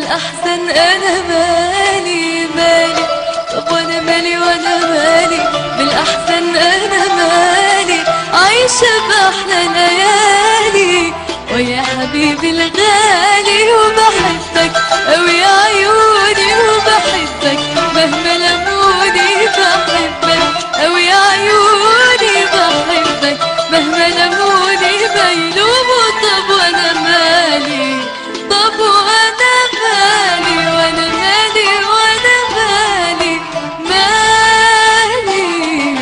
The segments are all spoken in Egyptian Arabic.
بالأحسن أنا مالي مالي طب وأنا مالي وأنا مالي بالأحسن أنا مالي عايشة بأحلى ليالي ويا حبيبي الغالي وبحبك أوي يا عيوني وبحبك مهما لموني بحبك أوي يا عيوني بحبك مهما لموني بيلوموا طب وأنا مالي طب وأنا مالي وأنا مالي وأنا مالي مالي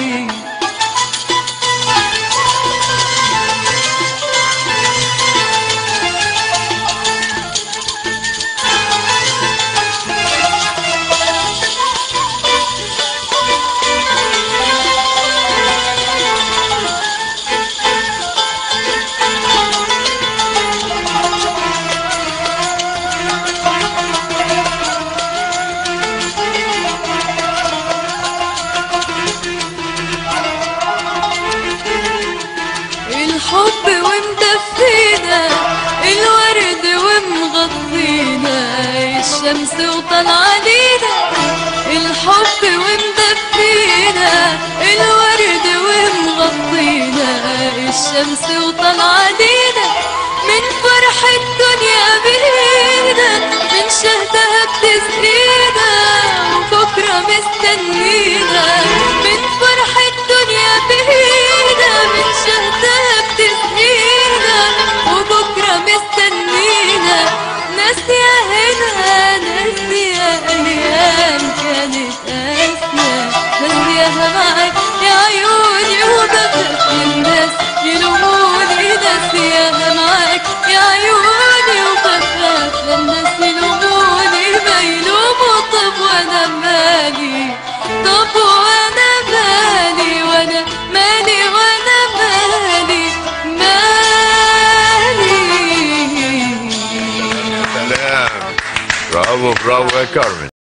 الحب ومدفينا الورد ومغطينا الشمس وطلع علينا الحب ومدفينا الورد ومغطينا الشمس وطلع علينا من فرح الدنيا بينا من شهدها بتسقينا وبكرة مستنينا من فرح الدنيا بينا من شهدها بتسقينا وبكرة مستنينا ناس يا هنا ناس يا أيام كانت أسنى ناس يا معاك يا عيوني وبخاف الناس يلوموني ناس يا معاك يا عيوني وبخاف الناس يلوموني ما يلوموا طب وانا مالي طب وانا مالي وانا مالي وانا مالي مالي سلام برافو برافو يا كارمن